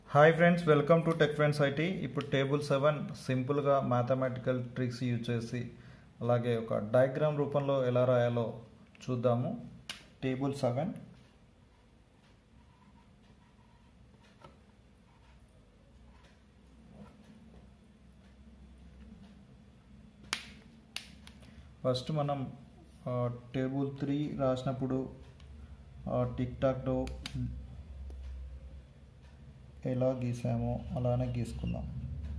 hi friends welcome to tech friends IT ఇప్పుడు table seven సింపుల్గా mathematical tricks use చేసి అలాగే ఒక డయాగ్రామ్ రూపంలో ఎలా రాయాలో చూద్దాము టేబుల్ సెవెన్ ఫస్ట్ మనం టేబుల్ త్రీ రాసినప్పుడు టిక్ టాక్లో ఎలా గీసామో అలానే గీసుకుందాం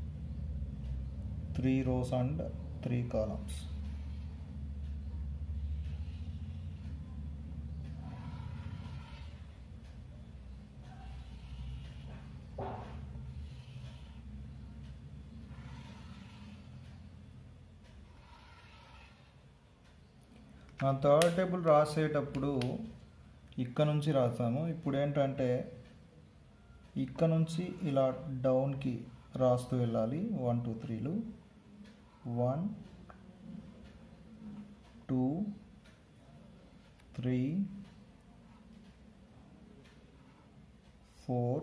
three rows and three columns ఆ థర్డ్ టేబుల్ రాసేటప్పుడు ఇక్కడ నుంచి రాసాము ఇప్పుడు ఏంటంటే ఇక్కడ నుంచి ఇలా డౌన్కి రాస్తూ వెళ్ళాలి వన్ టూ త్రీలు one two three four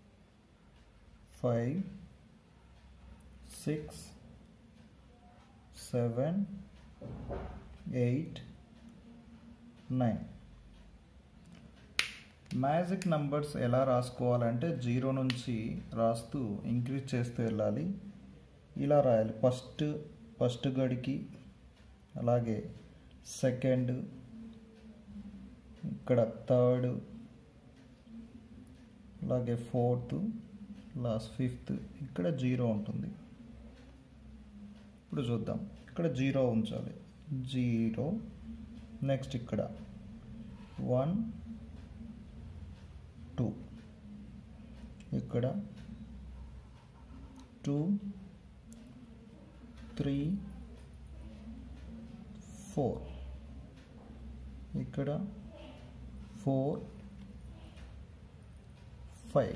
five six seven eight nine magic numbers ఎలా రాసుకోవాలంటే జీరో నుంచి రాస్తూ ఇంక్రీజ్ చేస్తూ వెళ్ళాలి ఇలా రాయాలి ఫస్ట్ ఫస్ట్ గడికి అలాగే సెకండ్ ఇక్కడ థర్డ్ అలాగే ఫోర్త్ లాస్ట్ ఫిఫ్త్ ఇక్కడ జీరో ఉంటుంది ఇప్పుడు చూద్దాం ఇక్కడ జీరో ఉంచాలి జీరో నెక్స్ట్ ఇక్కడ వన్ టూ ఇక్కడ టూ త్రీ ఫోర్ ఇక్కడ ఫోర్ ఫైవ్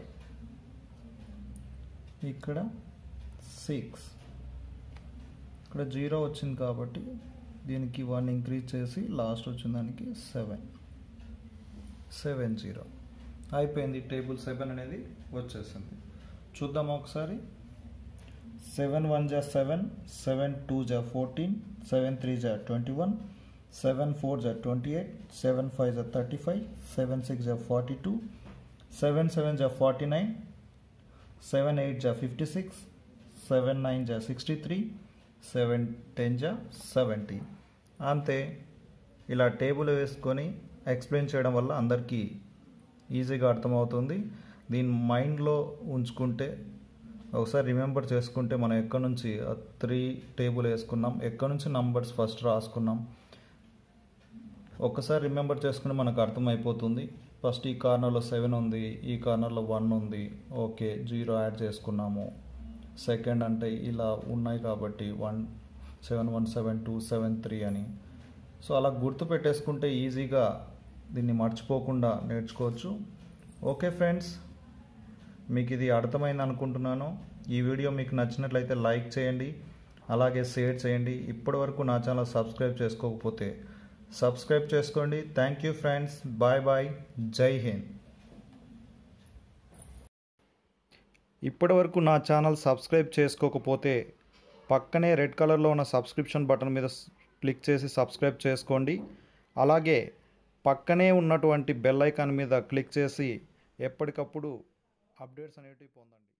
ఇక్కడ సిక్స్ ఇక్కడ జీరో వచ్చింది కాబట్టి దీనికి వన్ ఇంక్రీజ్ చేసి లాస్ట్ వచ్చిన దానికి సెవెన్ సెవెన్ జీరో అయిపోయింది టేబుల్ సెవెన్ అనేది వచ్చేసింది చూద్దాం ఒకసారి సెవెన్ వన్ జా సెవెన్ సెవెన్ టూ జా ఫోర్టీన్ సెవెన్ త్రీ జా ట్వంటీ వన్ సెవెన్ ఫోర్ జా ట్వంటీ ఎయిట్ సెవెన్ ఫైవ్ జా థర్టీ ఫైవ్ సెవెన్ సిక్స్ జా ఫార్టీ టూ సెవెన్ సెవెన్ జా ఫార్టీ నైన్ సెవెన్ ఎయిట్ జా ఫిఫ్టీ సిక్స్ సెవెన్ నైన్ జా sixty three seven ten జా seventy అంతే ఇలా టేబుల్ వేసుకొని ఎక్స్ప్లెయిన్ చేయడం వల్ల అందరికీ ఈజీగా అర్థమవుతుంది దీని మైండ్లో ఉంచుకుంటే ఒకసారి రిమెంబర్ చేసుకుంటే మనం ఎక్కడి నుంచి త్రీ టేబుల్ వేసుకున్నాం ఎక్కడి నుంచి నంబర్స్ ఫస్ట్ రాసుకున్నాం ఒక్కసారి రిమెంబర్ చేసుకుంటే మనకు అర్థమైపోతుంది ఫస్ట్ ఈ కార్నర్లో సెవెన్ ఉంది ఈ కార్నర్లో వన్ ఉంది ఓకే జీరో యాడ్ చేసుకున్నాము సెకండ్ అంటే ఇలా ఉన్నాయి కాబట్టి one seven one seven two seven three అని సో అలా గుర్తు పెట్టేసుకుంటే ఈజీగా దీన్ని మర్చిపోకుండా నేర్చుకోవచ్చు ఓకే ఫ్రెండ్స్ మీకు ఇది అర్థమైంది అనుకుంటున్నాను ఈ వీడియో మీకు నచ్చినట్లయితే లైక్ చేయండి అలాగే షేర్ చేయండి ఇప్పటి వరకు నా ఛానల్ సబ్స్క్రైబ్ చేసుకోకపోతే సబ్స్క్రైబ్ చేసుకోండి thank you friends bye bye Jai Hind ఇప్పటి వరకు నా ఛానల్ సబ్స్క్రైబ్ చేసుకోకపోతే పక్కనే రెడ్ కలర్లో ఉన్న సబ్స్క్రిప్షన్ బటన్ మీద క్లిక్ చేసి సబ్స్క్రైబ్ చేసుకోండి అలాగే పక్కనే ఉన్నటువంటి బెల్ ఐకాన్ మీద క్లిక్ చేసి ఎప్పటికప్పుడు అప్డేట్స్ అనేటివి పొందండి